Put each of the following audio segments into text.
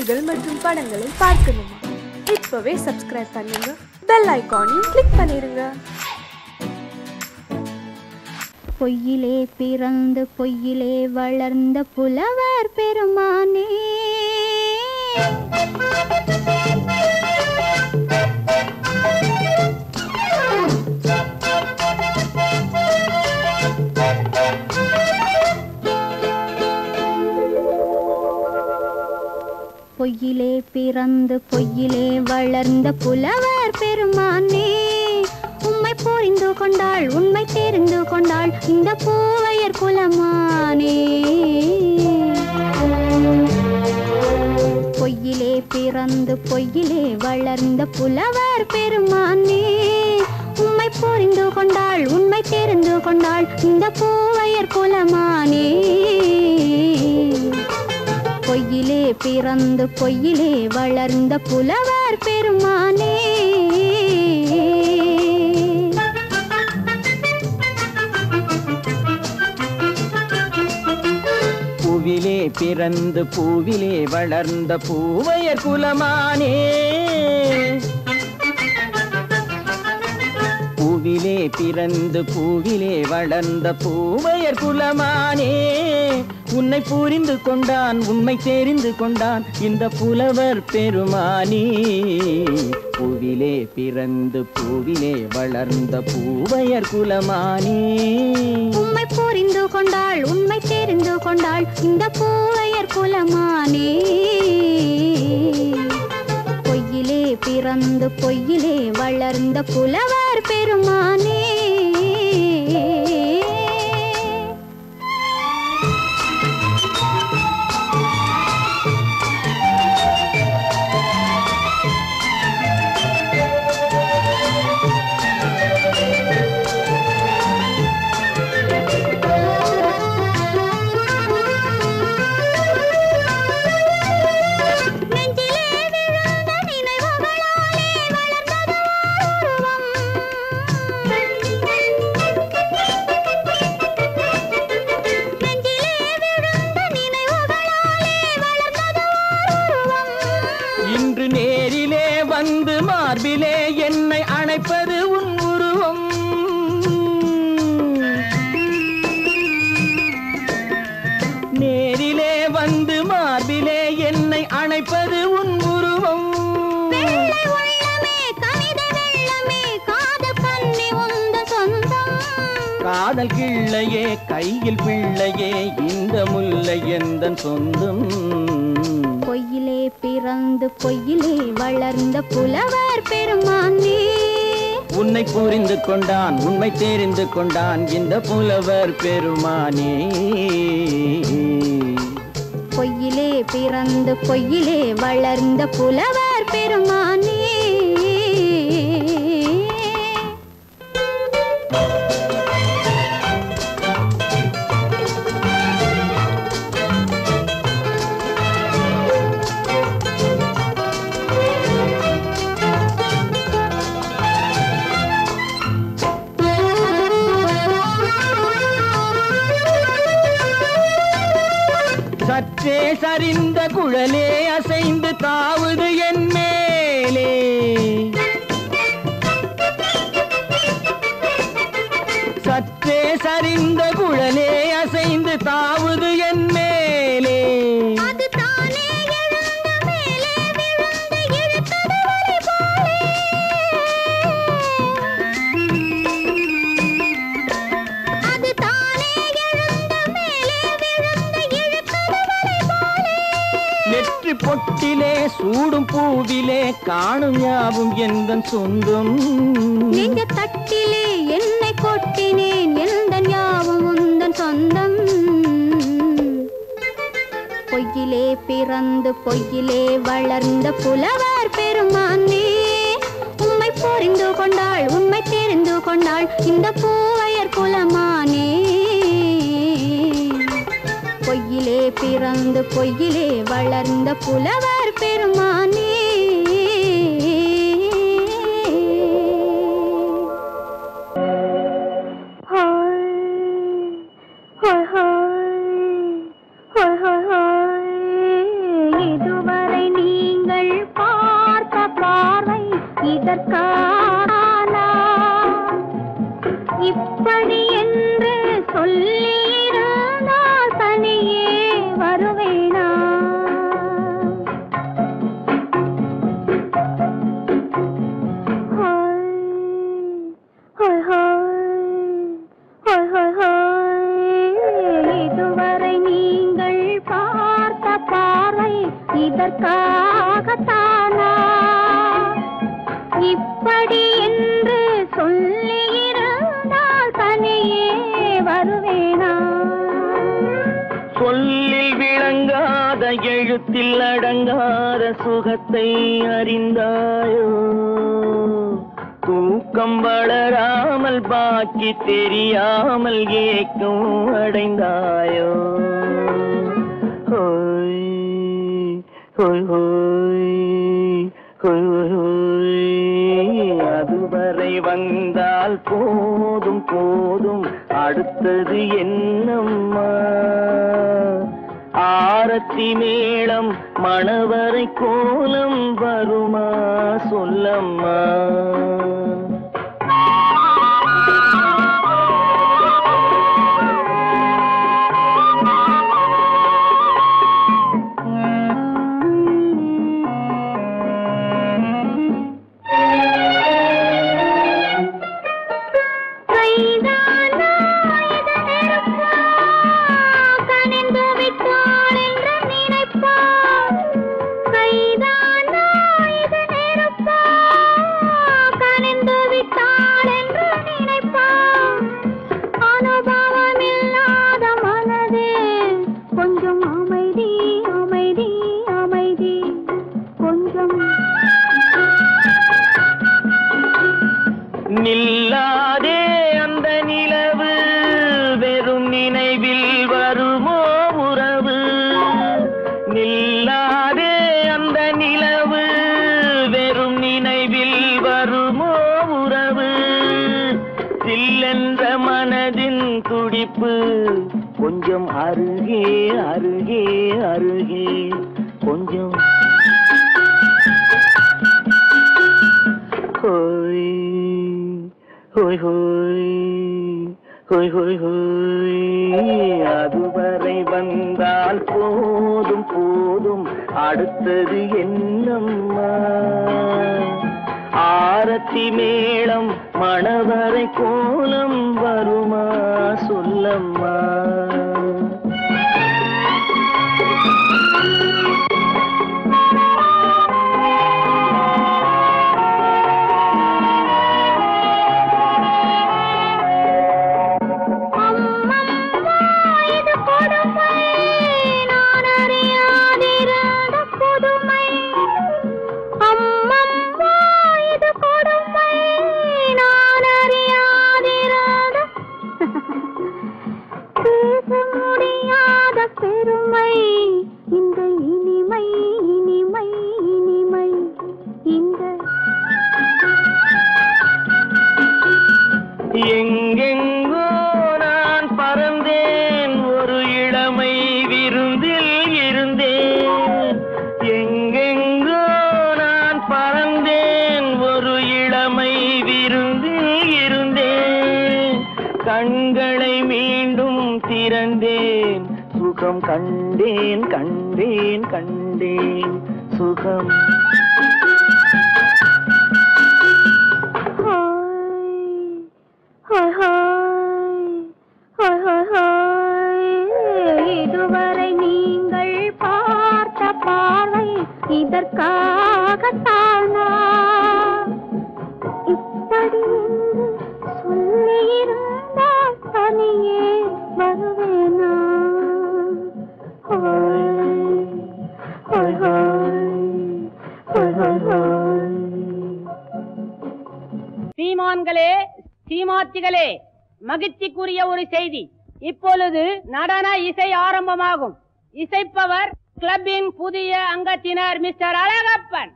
செய்திகள் மற்றும் படங்களை பார்க்கணுமா இப்பவே சப்ஸ்கிரைப் பண்ணுங்க பெல் ஐகானையும் கிளிக் பண்ணிருங்க பொய்யிலே பிறந்து பொய்யிலே வளர்ந்த புலவர் பெருமானே பொய்யிலே பிறந்து பொய்யிலே வளர்ந்த புலவர் பெருமானே உம்மை புரிந்து கொண்டாள் உண்மை தெரிந்து கொண்டாள் இந்த பூவையர் குலமானே பொய்யிலே பிறந்து பொய்யிலே வளர்ந்த புலவர் பெருமானே உம்மை புரிந்து கொண்டாள் உண்மை தெரிந்து கொண்டாள் இந்த பூவையர் குலமானே பொய்யிலே பிறந்து பொய்யிலே வளர்ந்த புலவர் பெருமானே பூவிலே பிறந்து பூவிலே வளர்ந்த பூவையர் குலமானே பூவிலே பிறந்து பூவிலே வளர்ந்த பூவையர் குலமானே உன்னை புரிந்து கொண்டான் உண்மை தெரிந்து கொண்டான் இந்த புலவர் பெருமானே பூவிலே பிறந்து பூவிலே வளர்ந்த பூவையர் குலமானே உம்மை புரிந்து கொண்டாள் உண்மை தெரிந்து கொண்டாள் இந்த பூவையர் குலமானே பொய்யிலே பிறந்து பொய்யிலே வளர்ந்த புலவர் பெருமானே நெஞ்சிலே விழுந்த நினைவுகளாலே வளர்ந்தது உருவம். நெஞ்சிலே விழுந்த நினைவுகளாலே வளர்ந்தது உருவம். இன்று நேரிலே வந்து மார்பிலே என்னை அணைப்பது உன் உருவம் நேரிலே வந்து மார்பிலே என்னை அணைப்பது உன் உருவம் வெள்ளை உள்ளமே கனித வெள்ளமே காதல் கன்னி உந்த சொந்தம் காதல் கிள்ளையே கையில் பிள்ளையே இந்த முல்லை எந்தன் சொந்தம் பொய்யிலே பிறந்து பொய்யிலே வளர்ந்த புலவர் பெருமானே உன்னை புரிந்து கொண்டான் உண்மை தெரிந்து கொண்டான் இந்த புலவர் பெருமானே பொய்யிலே பிறந்து பொய்யிலே வளர்ந்த புலவர் பெருமானே சற்றே சரிந்த குழலே அசைந்து தாவுது என் மேலே சற்றே சரிந்த குழலே அசைந்து தாவுது என் மேலே அது தானே எழுந்த மேலே விழுந்து இழுத்தது வலி போலே. அது தானே எழுந்த மேலே விழுந்து இழுத்தது வலி போலே. நெற்றி பொட்டிலே சூடும் பூவிலே காணும் யாவும் எந்தன் சொந்தம் நெஞ்ச தட்டிலே என்னை கொட்டினேன் எந்தன் யாவும் உந்தன் சொந்தம் பொய்யிலே பிறந்து பொய்யிலே வளர்ந்த புலவர் பெருமானே உம்மை புரிந்து கொண்டாள் உண்மை தெரிந்து கொண்டாள் இந்த பூவையர் குலமானே பொய்யிலே பிறந்து பொய்யிலே வளர்ந்த புலவர் பெருமானே இதுவரை நீ இதற்கானா இப்படி என்று சொல்லியிருந்தால் தனியே வருவேனா ஹோய், ஹோய், ஹோய், ஹோய், ஹோய். இதுவரை நீங்கள் பார்த்த பார்வை இதற்காகத்தானா இப்படி என்று சொல்லியிருந்தால் தனியே வருவேனா சொல்லில் விளங்காத எழுத்தில் அடங்காத சுகத்தை அறிந்தாயோ தூக்கம் வளராமல் பாக்கி தெரியாமல் ஏக்கம் அடைந்தாயோ ஹோய் ஹோய் ஹோய் ஹோய் ஹோய் ஹோய் அதுவரை வந்தால் போதும் போதும் அடுத்தது என்னம்மா ஆரத்தி மேளம் மணவரை கோலம் வருமா சொல்லம்மா கைதானா இது நெருப்பா? கனிந்து விட்டாள் என்று நினைப்பாள். கைதானா இது நெருப்பா? கனிந்து விட்டாள் என்று நினைப்பாள். அனுபவமில்லாத மனதே கொஞ்சம் அமைதி அமைதி அமைதி கொஞ்சம் நில்லாதே அந்த நிலவு வெறும் நினைவில் வருமோ உறவு நில்லாதே அந்த நிலவு வெறும் நினைவில் வருமோ உறவு சில்லென்ற மனதின் துடிப்பு கொஞ்சம் அருகே அருகே அருகே கொஞ்சம் ஹோய் ஹோய் ஹோய் ஹோய் ஹோய் ஹோய் அதுவரை வந்தால் போதும் போதும் அடுத்தது என்னம்மா ஆரத்தி மேளம் மணவரை கோலம் வருமா சொல்லம்மா அம்மம்மா, இது கொடுமை. நான் அறியாதிருந்த புதுமை. அம்மம்மா, இது கொடுமை. நான் அறியாதிருந்த பேச முடியாத பெருமை இந்த இனிமை இனிமை இனிமை இந்த எங்கெங்கோ நான் பறந்தேன் ஒரு இளமை விருந்தில் இருந்தேன் எங்கெங்கோ நான் பறந்தேன் ஒரு இளமை விருந்தில் இருந்தேன் கண்களை மீண்டும் திறந்தேன் சுகம் கண்டேன் கண்டேன் கண்டேன் சுகம் ஹோய் ஹோய் ஹோய் ஹோய் ஹோய் இதுவரை நீங்கள் பார்த்த பார்வை இதற்காகத்தானா இப்படி என்று சொல்லியிருந்தால் தனியே வருவேனா ஹோய் ஹோய் ஹோய் ஹோய் ஹோய் ஹோய் சீமான்களே சீமாத்திகளே மகிழ்ச்சிக்குரிய ஒரு செய்தி இப்பொழுது நடன இசை ஆரம்பமாகும் இசைப்பவர் கிளப்பின் புதிய அங்கத்தினர் மிஸ்டர் அழகப்பன்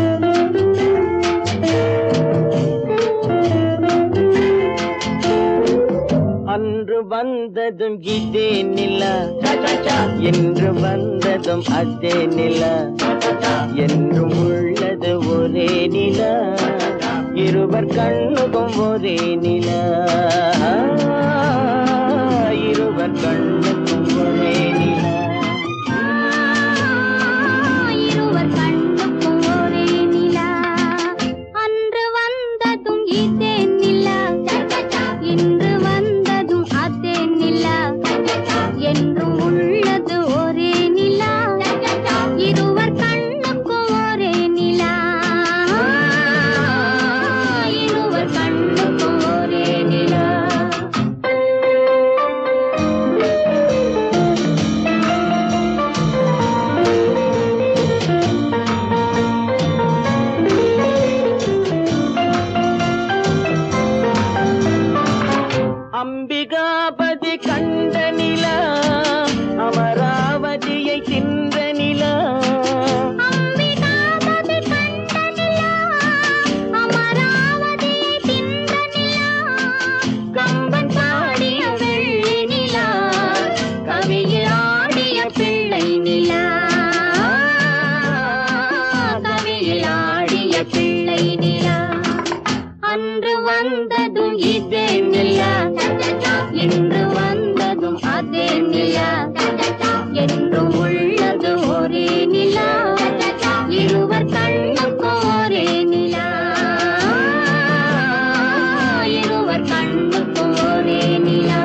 Thank you. வந்ததும் இதே நிலா என்று வந்ததும் அதே நிலா என்றும் உள்ளது ஒரே நிலா இருவர் கண்ணுக்கும் ஒரே நிலா இருவர் கண்ணுக்கும் ஒரே நிலா இருவர் கண்ணுக்கும் ஒரே நிலா அன்று வந்ததும் இதே நிலா இன்று வந்ததும் அதே நிலா என்றும் உள்ளது ஒரே நிலா இருவர் கண்ணுக்கும் ஒரே நிலா இருவர் கண்ணுக்கும் ஒரே நிலா அம்பிகாபதி கண்ட நிலா அமராவதியை தின்ற நிலா அம்பிகாபதி கண்ட நிலா அமராவதியை தின்ற நிலா கம்பன் பாடிய வெள்ளி நிலா கவியில் ஆடிய பிள்ளை நிலா கவியில் ஆடிய பிள்ளை நிலா அன்று வந்ததும் இதே நிலா இன்று வந்ததும் அதே நிலா என்றும் உள்ளது ஒரே நிலா இருவர் கண்ணுக்கும் ஒரே நிலா இருவர் கண்ணுக்கும் ஒரே நிலா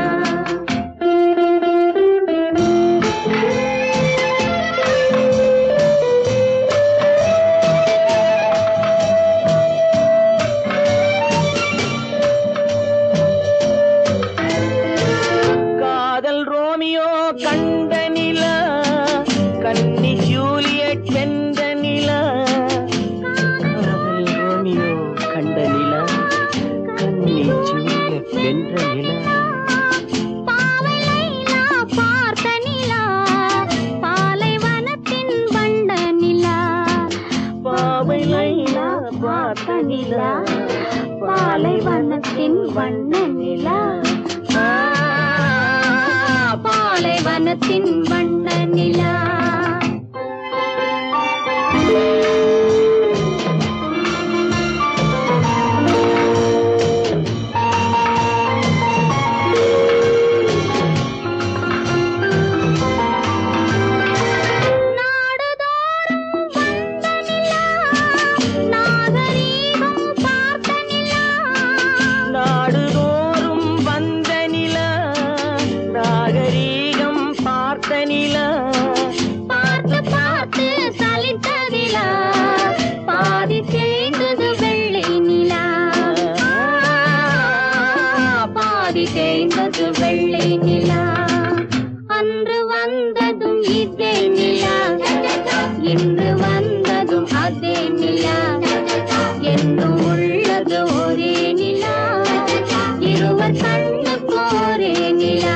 காதல் ரோமியோ கண்ட நிலா கன்னி ஜூலியட் சென்ற நிலா காதல் ரோமியோ கண்ட நிலா கன்னி ஜூலியட் வென்ற நிலா பாவை லைலா பார்த்த நிலா பாலைவனத்தின் வண்ண நிலா பாவை லைலா பார்த்த நிலா பாலைவனத்தின் வண்ண நிலா ஆ, பாலைவனத்தின் வண்ண நிலா நாடுதோறும் வந்த நிலா நாகரீகம் பார்த்த நிலா நாடுதோறும் வந்த நிலா நாகரீகம் பார்த்த நிலா பார்த்து பார்த்து சலித்ததிலா பாதி தேய்ந்தது வெள்ளை நிலா பாதி தேய்ந்தது வெள்ளை நிலா அன்று வந்ததும் இதே நிலா இன்று வந்ததும் அதே நிலா என்றும் உள்ளது ஒரே நிலா இருவர் கண்ணுக்கு ஒரே நிலா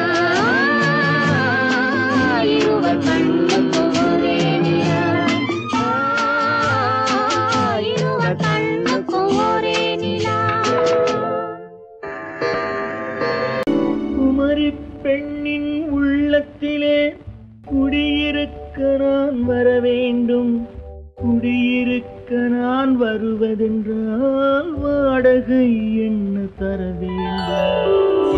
இருவர் கண்ணுக்கு ஒரே நிலா இருவர் கண்ணுக்கு ஒரே நிலா குமரி பெண்ணின் உள்ளத்திலே குடியிருக்க நான் வர வேண்டும் குடியிருக்க நான் வருவதென்றால் வாடகை என்ன தர வேண்டும்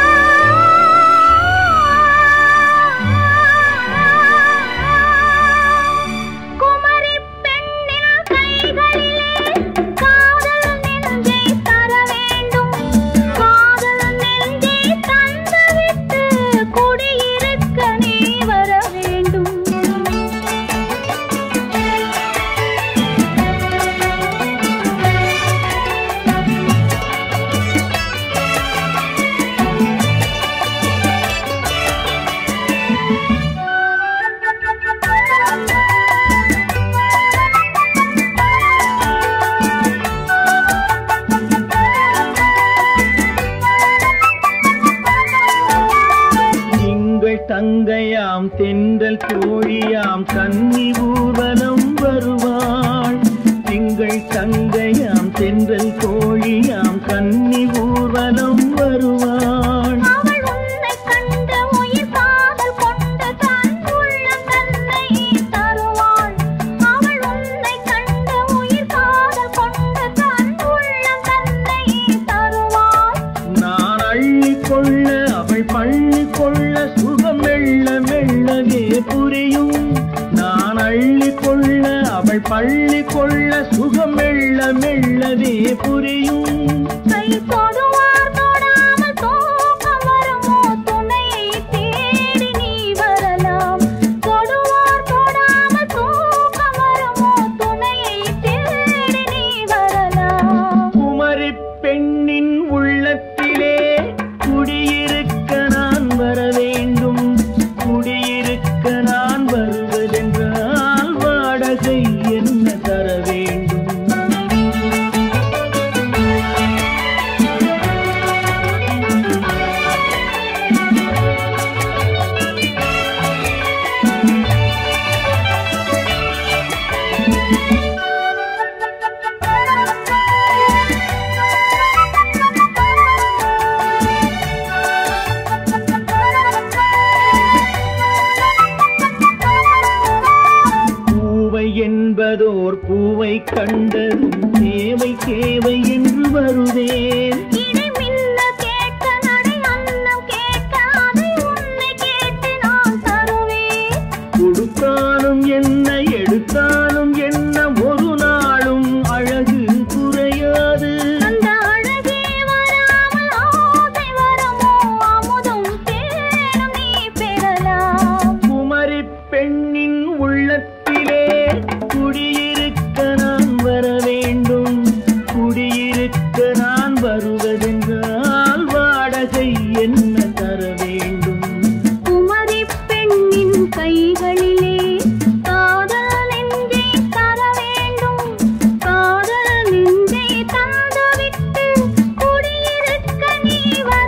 குமரி பெண்ணின் கைகளிலே காதல் நெஞ்சை தர வேண்டும் காதல் நெஞ்சை தந்துவிட்டு குடியிருக்க நீ வர வேண்டும் திங்கள் தங்கையாம் தென்றல் தோழியாம் கன்னி ஊர்வலம் வருவாள் திங்கள் தங்கையாம் தென்றல் தோழியாம் கன்னி ஊர்வலம் வருவாள் அவள் உன் பள்ளி கொள்ள சுகம் மெல்ல மெல்லவே புரியும் கை தொடுவார் தொடாமல் தூக்கம் வருமோ துணையை தேடி நீ வரலாம் தொடுவார் தொடாமல் தூக்கம் வருமோ துணையை தேடி நீ வரலாம் குமரி பெண்ணின் உள்ளத்திலே குடியிருக்க நான் வர வேண்டும் குடியிருக்க நான் வருவதென்றால் வாடகை என்ன தர வேண்டும் பூவை என்பதோர் பூவை கண்டதும் தேவை தேவை என்று வருவேன் இடை மின்ன கேட்க நடை அன்னம் கேட்க அதை உன்னை கேட்டு நான் தருவேன் கொடுத்தாலும் என்ன எடுத்தாலும் என்ன ஒரு நாளும் அழகு குறையாது அந்த அழகே வராமல் ஆசை வரமோ அமுதும் தேனும் நீ பெறலாம் குமரி பெண்ணின் உள்ளத்திலே குடியிருக்க நான் வர வேண்டும் குடியிருக்க நான் வருவதென்றால் வாடகை என்ன தர வேண்டும் குமரி பெண்ணின் கைகளிலே காதல் நெஞ்சை தர வேண்டும் காதல் நெஞ்சை தந்துவிட்டு குடியிருக்க நீ வர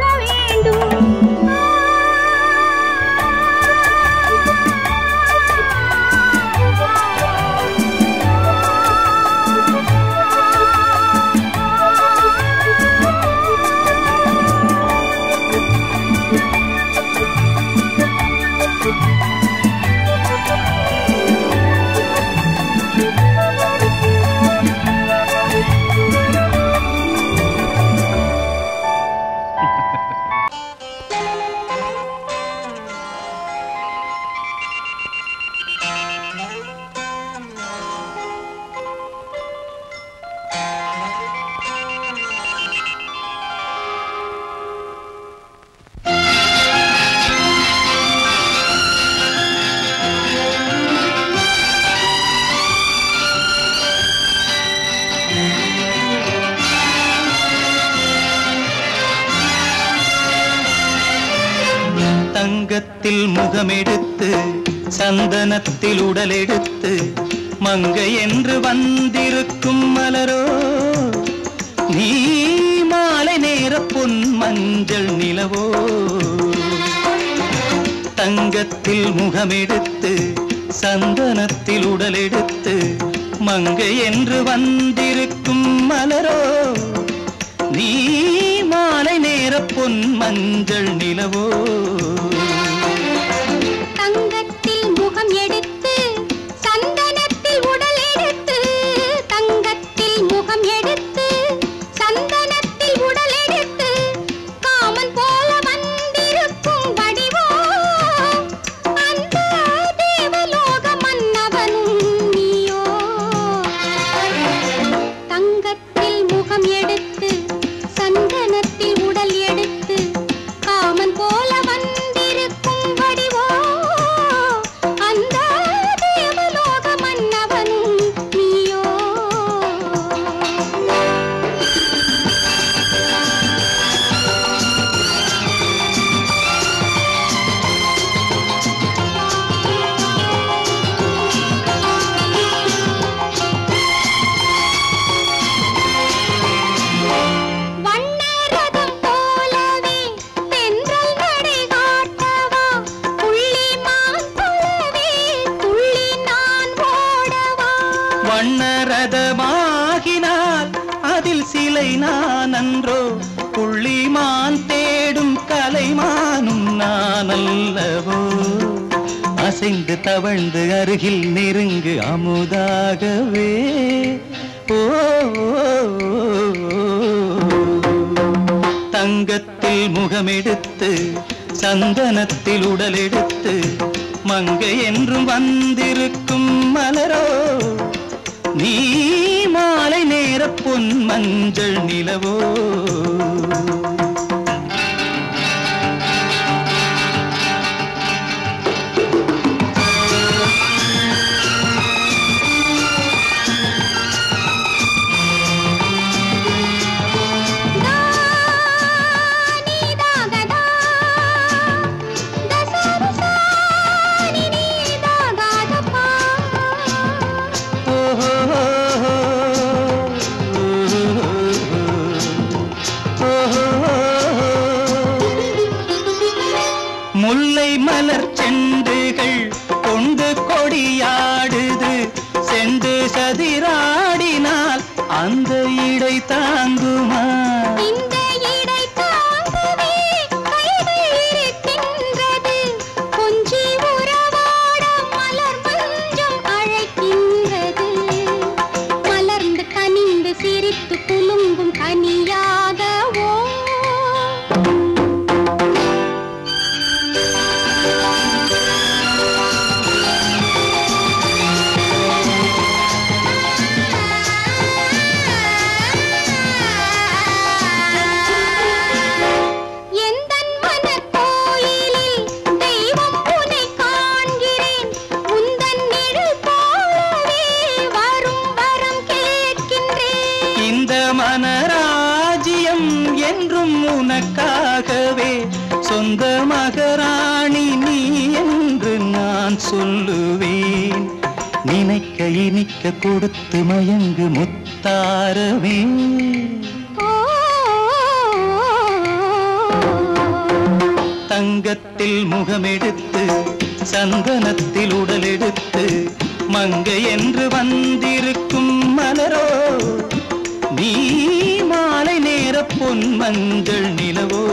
தங்கத்தில் முகமெடுத்து சந்தனத்தில் உடலெடுத்து மங்கை என்று வந்திருக்கும் மலரோ நீ மாலை நேர பொன் மஞ்சள் நிலவோ தங்கத்தில் முகமெடுத்து சந்தனத்தில் உடலெடுத்து மங்கை என்று வந்திருக்கும் மலரோ நீ மாலை நேர பொன் மஞ்சள் நிலவோ தங்கத்தில் முகம் எடுத்து சந்தனத்தில் உடல் எடுத்து தங்கத்தில் முகம் எடுத்து சந்தனத்தில் உடல் எடுத்து காமன் போல வந்திருக்கும் வடிவோ அந்த தேவலோக மன்னவனும் நீயோ தங்கத்தில் முகம் எடுத்து சந்தனத்தில் உடல் எடுத்து காமன் போல வந்திருக்கும் வடிவோ அந்த தேவலோக மன்னவனும் நீயோ வண்ணரதம் போலவே தென்றல் நடை காட்டவா புள்ளிமான் போலவே துள்ளி நான் ஓடவா வண்ணரதமாகினால் அதில் சிலை நான் அன்றோ புள்ளிமான் தேடும் கலைமானும் நான் அல்லவோ அசைந்து தவழ்ந்து அருகில் நெருங்கு அமுதாகவே ஓ தங்கத்தில் முகமெடுத்து சந்தனத்தில் உடலெடுத்து மங்கை என்றும் வந்திருக்கும் மலரோ நீ மாலை நேர பொன் மஞ்சள் நிலவோ முல்லை மலர் செண்டுகள் கொண்டு கொடியாடுது செண்டு சதிராடினால் அந்த இடை தாங்குமா இந்த இடை தாங்குவே கைகள் இருக்கின்றது கொஞ்சி உறவாட மலர் மஞ்சம் அழைக்கின்றது மலர்ந்து கனிந்து சிரித்து குலுங்கும் கனியாகவோ எந்தன் மனக்கோயிலில் தெய்வம் உனை காண்கிறேன் உந்தன் நிழல் போலவே வரும் வரம் கேட்கின்றேன் இந்த மனராஜ்யம் என்றும் உனக்காகவே சொந்த மகராணி நீ என்று நான் சொல்லுவேன் நினைக்க இனிக்க கொடுத்து மயங்கு முத்தாரவே ஓ தங்கத்தில் முகமெடுத்து சந்தனத்தில் உடலெடுத்து மங்கை என்று வந்திருக்கும் மலரோ நீ மாலை நேர பொன் மஞ்சள் நிலவோ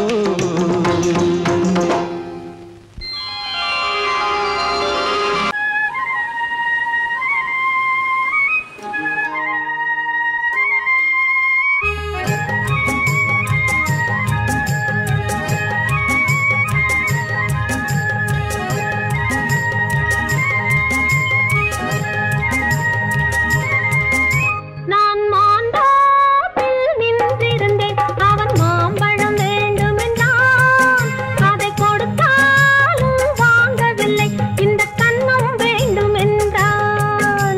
நான் மாண்டாப்பில் நின்றிருந்தேன் அவன் மாம்பழம் வேண்டுமென்றான் அதை கொடுத்தாலும் வாங்கவில்லை இந்த கண்ணம் வேண்டுமென்றான்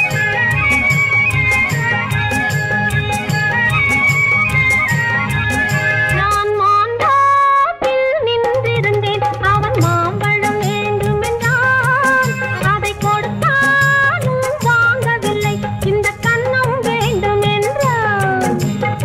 நான் மாண்டாப்பில் நின்றிருந்தேன் அவன் மாம்பழம் வேண்டுமென்றான் அதை கொடுத்தாலும் வாங்கவில்லை இந்த கண்ணம் வேண்டுமென்றான்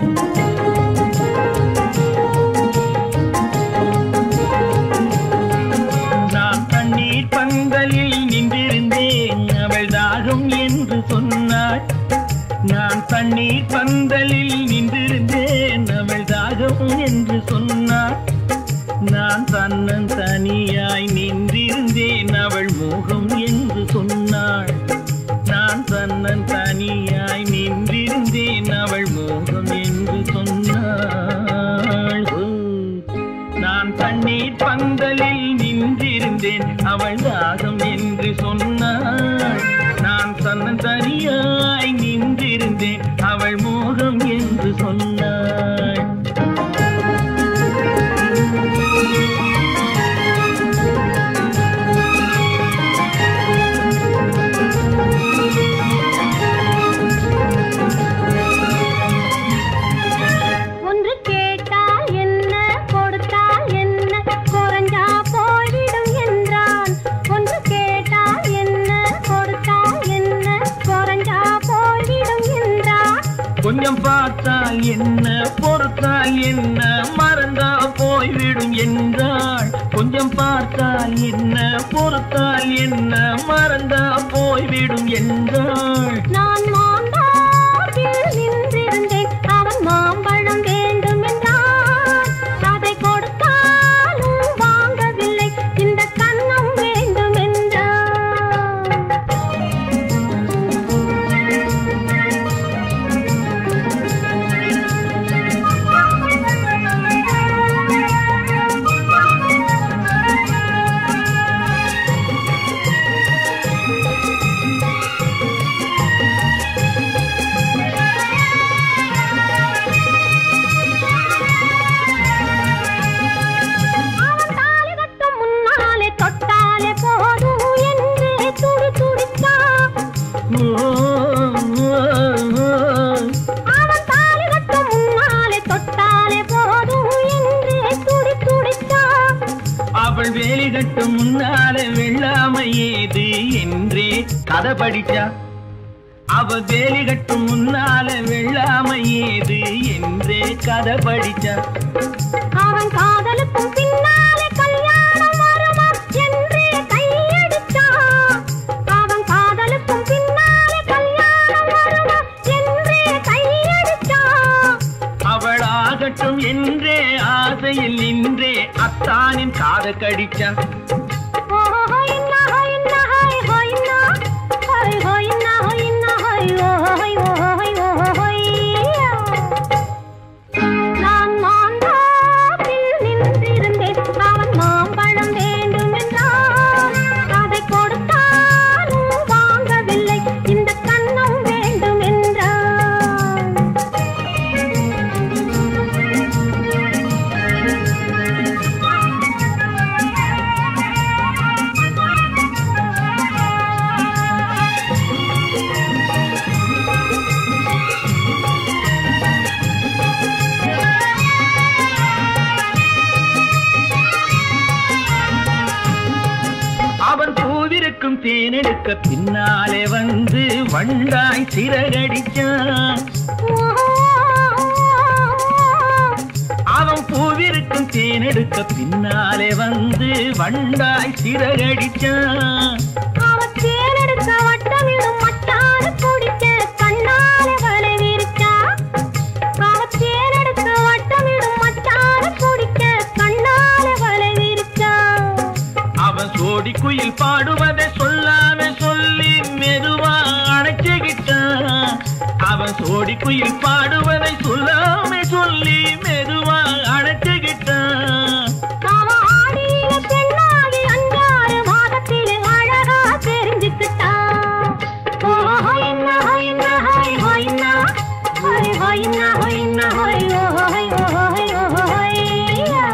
நான் தண்ணீர் பந்தலில் நின்றிருந்தேன் அவள் தாகம் என்று சொன்னாள் நான் தண்ணீர் பந்தலில் நின்றிருந்தேன் அவள் தாகம் என்று சொன்னாள் நான் தன்னன் தனியாய் நின்றிருந்தேன் அவள் மோகம் என்று சொன்னாள் நான் தன்னன் தனியாய் நின்றிருந்தேன் அவள் மோகம் என்று சொன்னாள் ஓ. நான் தண்ணீர் பந்தலில் நின்றிருந்தேன் அவள் தாகம் என்று சொன்னாள் நான் தன்ன தனியாய் நின்றிருந்தேன் அவள் மோகம் என்று சொன்னாள் ஒன்று கேட்டால் என்ன கொடுத்தால் என்ன குறைஞ்சா போய்விடும் என்றான் ஒன்று கேட்டால் என்ன கொடுத்தால் என்ன குறைஞ்சா போய்விடும் என்றான் கொஞ்சம் பார்த்தால் என்ன பொறுத்தால் என்ன மறந்தா போய்விடும் என்றாள் கொஞ்சம் பார்த்தால் என்ன பொறுத்தால் என்ன மறந்தா போய்விடும் என்றாள் நான் மாந்தாப்பில் நின்றிருந்தேன் அவன் மாம்பழம் வேண்டுமென்றான் அதை கொடுத்தாலும் வாங்கவில்லை இந்த கண்ணம் வேண்டுமென்றான் வேலி கட்டும் முன்னால வெள்ளாமை ஏது என்றே கதை படிச்சா அவ வேலி கட்டும் முன்னால வெள்ளாமை ஏது என்றே கதை படிச்சா அவன் காதலுக்கும் பின்னாலே கல்யாணம் வருமா என்று கையடிச்சான் அவன் காதலுக்கும் பின்னாலே கல்யாணம் வருமா என்று கையடிச்சான் அவளாகட்டும் என்றே ஆசையில் நின்றே அத்தானின் காத கடிச்சா நான் மாந்தாப்பில் நின்றிருந்தேன் அவன் மாம்பழம் வேண்டும் என்றான் அதை கொடுத்தாலும் வாங்கவில்லை இந்த கண்ணம் வேண்டும் என்றான் அவன் பூவிருக்கும் தேனெடுக்க பின்னாலே வந்து வண்டாய் சிறகடிச்சான் அவன் பூவிருக்கும் தேனெடுக்க பின்னாலே வந்து வண்டாய் சிறகடிச்சான் அவன் தேனெடுக்க வட்டமிடும் மட்டான குடிக்க கண்ணாலே வலை விரிச்சா அவன் தேனெடுக்க வட்டமிடும் மட்டான குடிக்க கண்ணாலே வலை விரிச்சா அவன் சோடி குயில் பாடுவதை சொல்லாம சொல்லி மெதுவா அணைச்சுக்கிட்டான் அவன் சோடி குயில் பாடுவதை சொல்லாம சொல்லி மெதுவா அணைச்சுக்கிட்டான் அவன் ஆடிய பெண்ணாகி அஞ்சாறு மாதத்திலே அழகா தெரிஞ்சுக்கிட்டா ஓ ஹொய்னா ஹொய்னா ஹொய் ஹொய்னா ஹொய் ஹொய்னா ஹொய்னா ஹொய் ஓ ஹொய் ஓ ஹொய் ஓ ஹொய்யா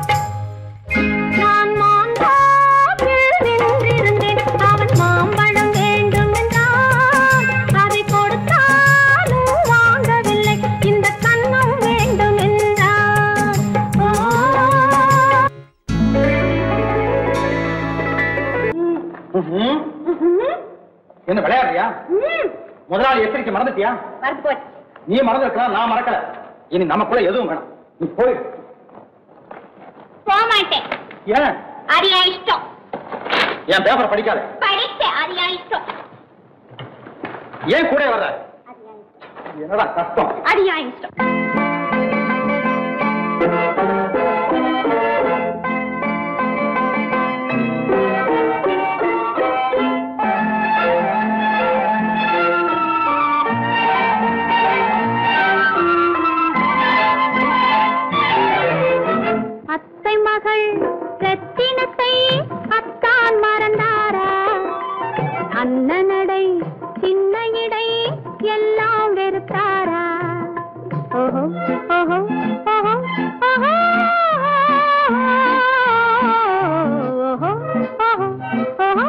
நான் மாந்தாப்பில் நின்றிருந்தேன் அவன் மாம்பழம் வேண்டும் என்றான் அதை கொடுத்தாலும் வாங்கவில்லை இந்த கண்ணம் வேண்டும் என்றான் ஓ என்ன விளையாடுறியா முதலாளி எச்சரிக்கை மறந்துட்டியா மறந்து போச்சு நீ மறந்துருக்கலாம் நான் மறக்கல இனி நமக்குள்ள எதுவும் வேணாம் நீ போயிடு போக மாட்டேன் ஏன் அது என் இஷ்டம் என் பேப்பரை படிக்காத படித்தேன் அது என் இஷ்டம் ஏன் கூட வர்ற என்னடா கஷ்டம் அது என் இஷ்டம் அத்தை மகள் ரத்தினத்தை அத்தான் மறந்தாரா அண்ணனடை சின்ன இடை எல்லாம் வெறுத்தாரா ஓஹோ ஓஹோ ஓஹோ ஓஹோ ஓஹோ ஓஹோ ஓஹோ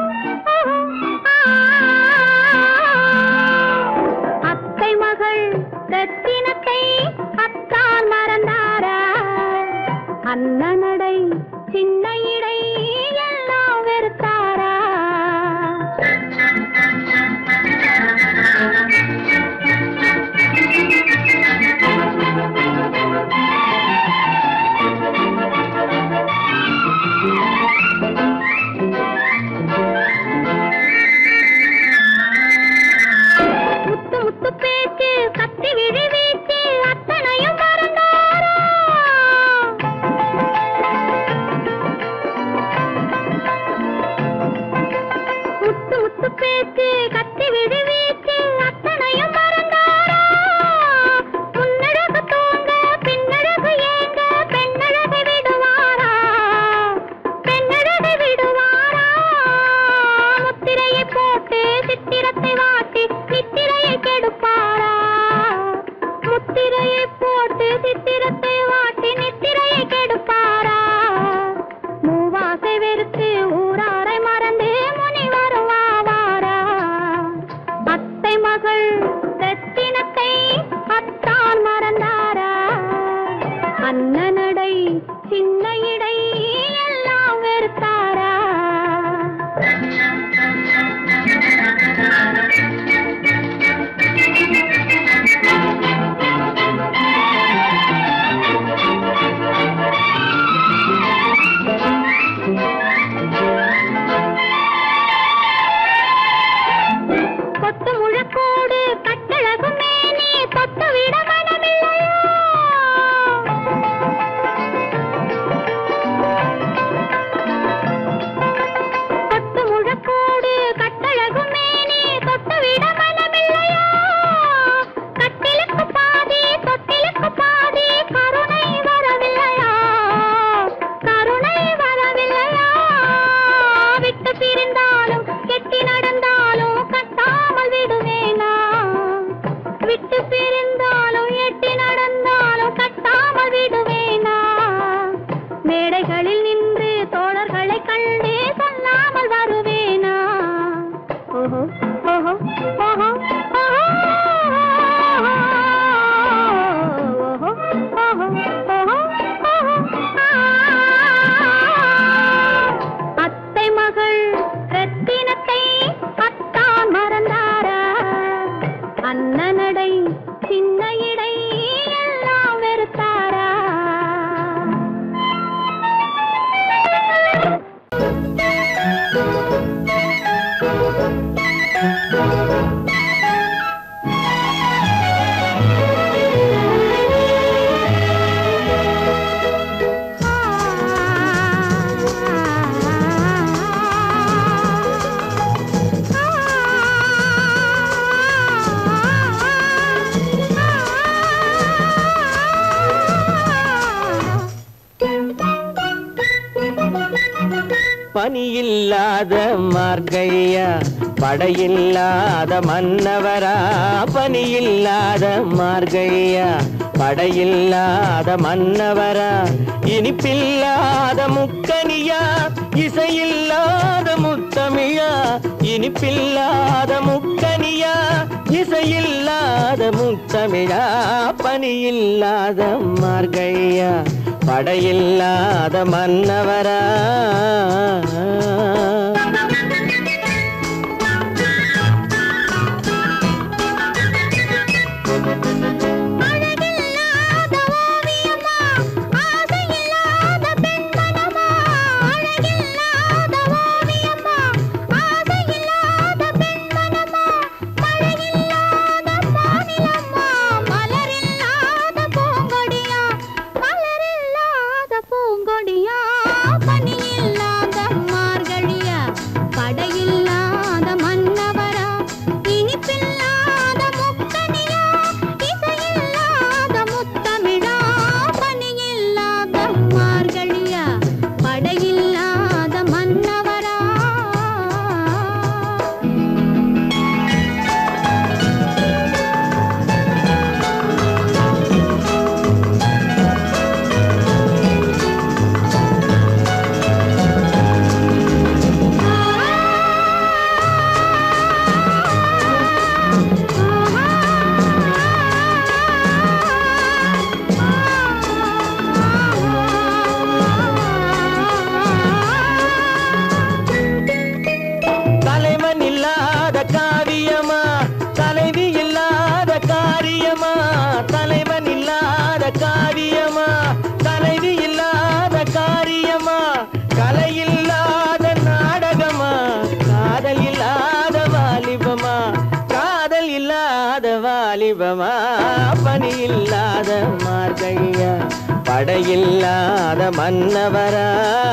அத்தை மகள் ரத்தினத்தை அத்தான் மறந்தாரா அண்ணனடை சின்ன இடை எல்லாம் வெறுத்தாரா முத்து முத்து பேச்சு கத்தி விழி வீச்சு அத்தனையும் மறந்தாரா முத்து முத்து பேச்சு கத்தி விழி வீச்சு அத்தனையும் மறந்தாரா முன்னழகு தூங்க பின்னழகு ஏங்க பெண்ணழகு விடுவாரா பெண்ணழகு விடுவாரா முத்திரையை போட்டு சித்திரத்தை வாட்டி நித்திரையை கெடுப்பாரா முத்திரையை போட்டு சித்திரத்தை வாட்டி நித்திரையை கெடுப்பாரா மூவாசை வெறுத்து ஊராரை மறந்து முனி வருவாவாரா அத்தை மகள் ரத்தினத்தை அத்தான் மறந்தாரா அண்ணனடை சின்ன இடை எல்லாம் வெறுத்தாரா பனியில்லாத மார்கையா படையில்லாத மன்னவரா பனியில்லாத மார்கையா படையில்லாத மன்னவரா இனிப்பில்லாத முக்கனியா இசையில்லாத முத்தமிழா இனிப்பில்லாத முக்கனியா இசையில்லாத முத்தமிழா பனியில்லாத மார்கையா படையில்லாத மன்னவரா அழகில்லாத ஓவியமா ஆசையில்லாத பெண்மனமா அழகில்லாத ஓவியமா ஆசையில்லாத பெண்மனமா மழையில்லாத மாநிலமா மலரில்லாத பூங்கொடியா மலரில்லாத பூங்கொடியா பனியில்லாத மார்கழியா படையில்லாத மன்னவரா இனிப்பில்லாத முக்கனியா இசையில்லாத முத்தமிழா பனியில்லாத மார்கழியா படையில்லாத மன்னவரா தலைவன் இல்லாத காவியமா தலைவி இல்லாத காரியமா தலைவன் இல்லாத காவியமா தலைவி இல்லாத காரியமா கலை இல்லாத நாடகமா காதல் இல்லாத வாலிபமா காதல் இல்லாத வாலிபமா பணி இல்லாத மார்கையா படையில்லாத மன்னவரா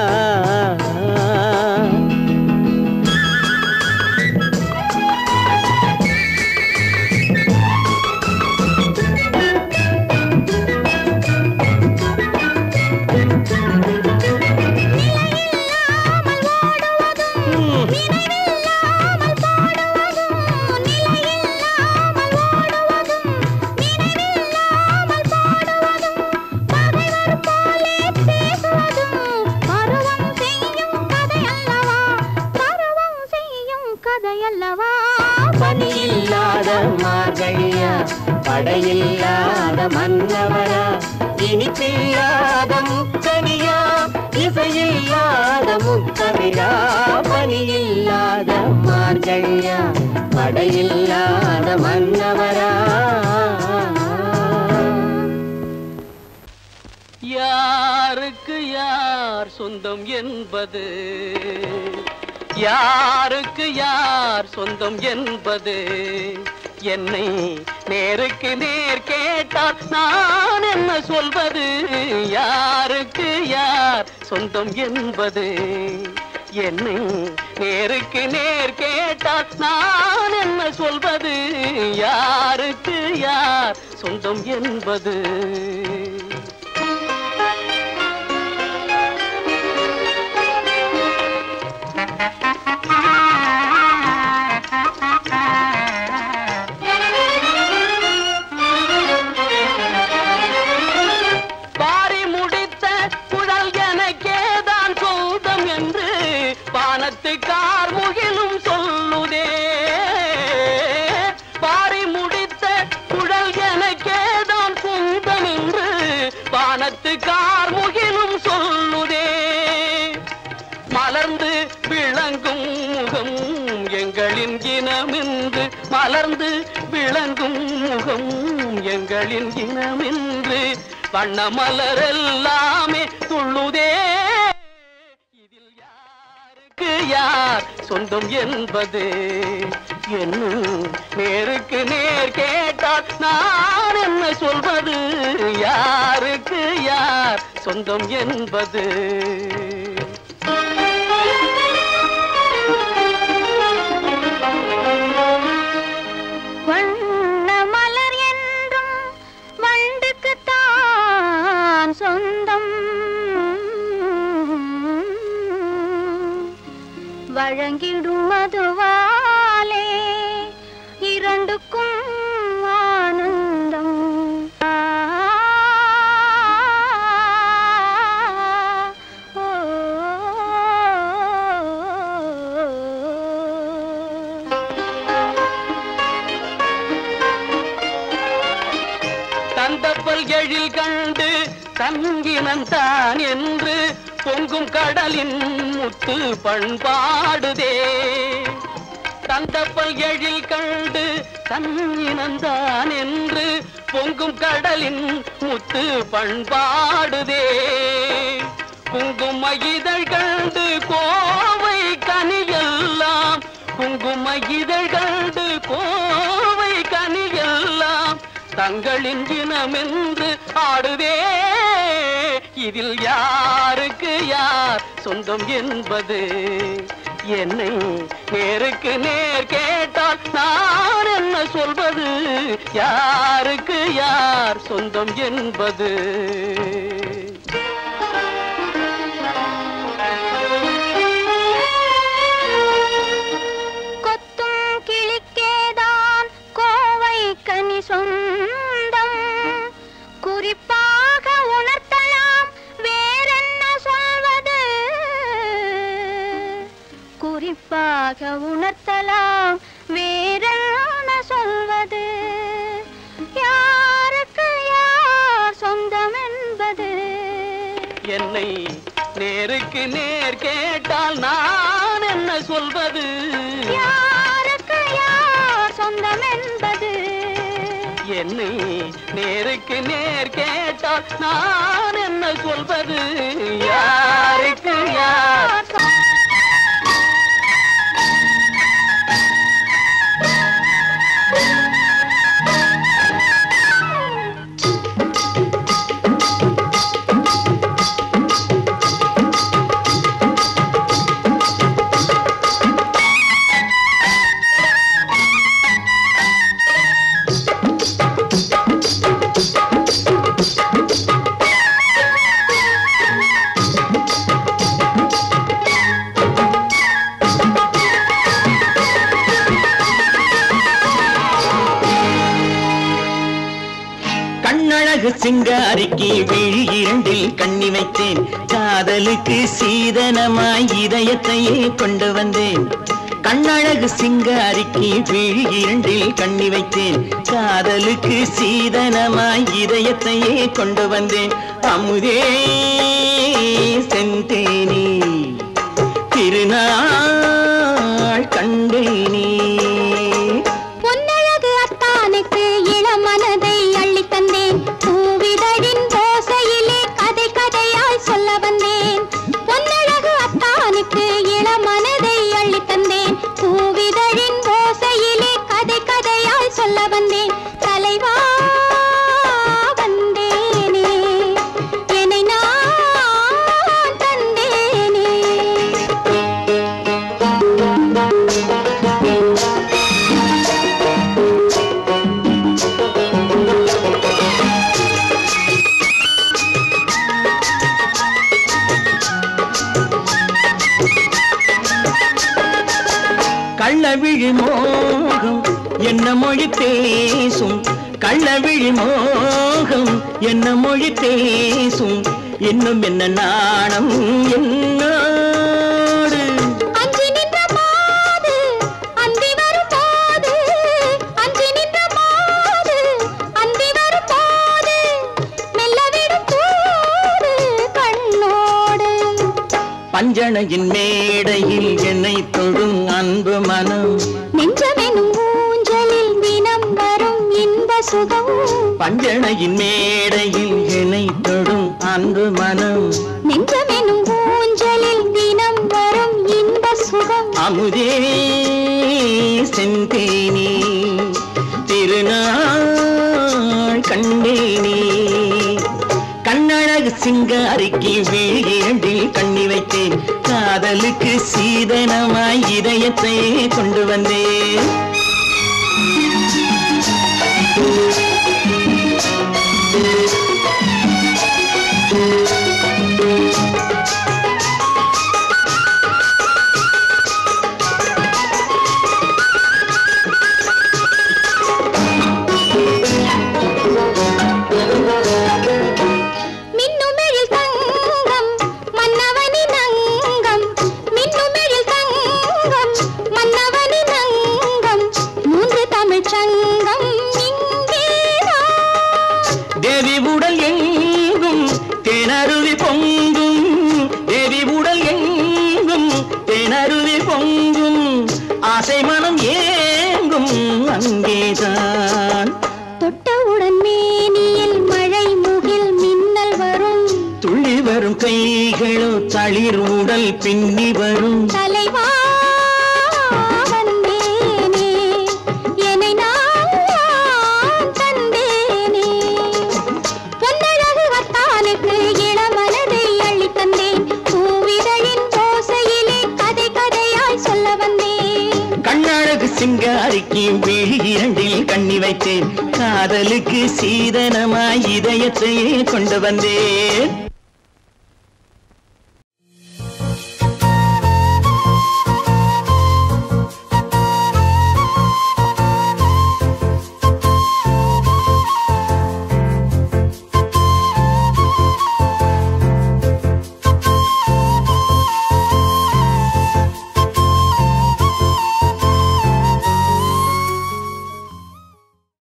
கதையல்லவா பணியில்லாத மார்கழியா படையில்லாத மன்னவரா இனிப்பில்லாத முக்கனியா இசையில்லாத முத்தமிழா பணியில்லாத மார்கழியா படையில்லாத மன்னவரா யாருக்கு யார் சொந்தம் என்பது யாருக்கு யார் சொந்தம் என்பது என்னை நேருக்கு நேர் கேட்டால் நான் என்ன சொல்வது யாருக்கு யார் சொந்தம் என்பது என்னை நேருக்கு நேர் கேட்டால் நான் என்ன சொல்வது யாருக்கு யார் சொந்தம் என்பது பாரி முடித்த குழல் எனக்கேதான் சொந்தம் என்று வானத்து கார்முகிலும் சொல்லுதே பாரி முடித்த குழல் எனக்கேதான் சொந்தம் என்று வானத்து கார்முகிலும் சொல்லுதே மலர்ந்து விளங்கும் முகம் எங்களின் இனமென்று மலர்ந்து விளங்கும் முகம் எங்களின் இனமென்று வண்ண மலரெல்லாமே துள்ளுதே இதில் யாருக்கு யார் சொந்தம் என்பது என்னும் நேருக்கு நேர் கேட்டால் நான் என்ன சொல்வது யாருக்கு யார் சொந்தம் என்பது வண்ண மலர் என்றும் வண்டுக்குத்தான் சொந்தம் வழங்கிடும் மதுவாலே இரண்டுக்கும் ஆனந்தம் ஆ, ஓ, தந்தப்பல் எழில் கண்டு தங்கினந்தான் என்று பொங்கும் கடலின் முத்து பண்பாடுதே தந்தப்பல் எழில் கண்டு தங்கினந்தான் என்று பொங்கும் கடலின் முத்து பண்பாடுதே குங்கும இதழ் கண்டு கோவை கனியெல்லாம் குங்கும இதழ் கண்டு கோவை கனியெல்லாம் தங்களின் இனமென்று ஆடுதே இதில் யாருக்கு யார் சொந்தம் என்பது என்னை நேருக்கு நேர் கேட்டால் நான் என்ன சொல்வது யாருக்கு யார் சொந்தம் என்பது கொத்தும் கிளிக்கேதான் கோவை கனி சொந்தம் குறிப்பாக உணர்த்தலாம் வேறென்ன சொல்வது குறிப்பாக உணர்த்தலாம் வேறென்ன சொல்வது யாருக்கு யார் சொந்தம் என்பது என்னை நேருக்கு நேர் கேட்டால் நான் என்ன சொல்வது யாருக்கு யார் சொந்தம் என்பது என்னை நேருக்கு நேர் கேட்டால் நான் என்ன சொல்வது யாருக்கு யார் கண்ணழகு சிங்காரிக்கு விழி இரண்டில் கண்ணி வைத்தேன் காதலுக்கு சீதனமாய் இதயத்தையே கொண்டு வந்தேன் கண்ணழகு சிங்காரிக்கு விழி இரண்டில் கண்ணி வைத்தேன் காதலுக்கு சீதனமாய் இதயத்தையே கொண்டு வந்தேன் அமுதே செந்தேனே திருநாள் கண்டேனே பொன்னழகு அத்தானுக்கு இளமனதை அள்ளித் தந்தேன் பூவிதழின் ஓசையிலே கதை கதையாய் சொல்ல வந்தேன் பொன்னழகு அத்தானுக்கு இளமனதை அள்ளித் தந்தேன் பூவிதழின் ஓசையிலே கதை கதையாய் சொல்ல வந்தேன் தலைவா வந்தேனே என்னை நான் தந்தேனே கள்ளவிழி மோகம் என்ன மொழி பேசும் கள்ளவிழி மோகம் என்ன மொழி பேசும் இன்னும் என்ன நாணம் என்னோடு அஞ்சி நின்ற மாது அந்தி வரும் போது அஞ்சி நின்ற மாது அந்தி வரும் போது மெல்ல விடும் தூது கண்ணோடு பஞ்சணையின் மேடையில் என்னை தொழும் அன்பு மனம் நெஞ்சமெனும் ஊஞ்சலில் தினம் வரும் இன்ப சுகம் பஞ்சணையின் மேடையில் என்னை தொடும் அன்பு மனம் நெஞ்சமெனும் ஊஞ்சலில் தினம் வரும் இன்ப சுகம் அமுதே செந்தேனே திருநாள் கண்டேனே கண்ணழகு சிங்காரிக்கு விழியண்டில் கண்ணி வைத்தேன் காதலுக்கு சீதனமாய் இதயத்தை கொண்டு வந்தேன் உடல் எங்கும் தேனருவி பொங்கும் தேவி உடல் எங்கும் தேனருவி பொங்கும் ஆசை மனம் ஏங்கும் அங்கேதான் தொட்டவுடன் மேனியில் மழை முகில் மின்னல் வரும் துள்ளி வரும் கைகளோ தளிர் உடல் பின்னி வரும் தலைவா வந்தேனே என்னை நான் தந்தேனே பொன்னழகு வத்தானுக்கு இளமனதை அள்ளி தந்தேன் பூவிதழின் ஓசையிலே கதை கதையாய் சொல்ல வந்தேன் கண்ணழகு சிங்காரிக்கு விழி இரண்டில் கண்ணி வைத்தேன் காதலுக்கு சீதனமாய் இதயத்தையே கொண்டு வந்தேன்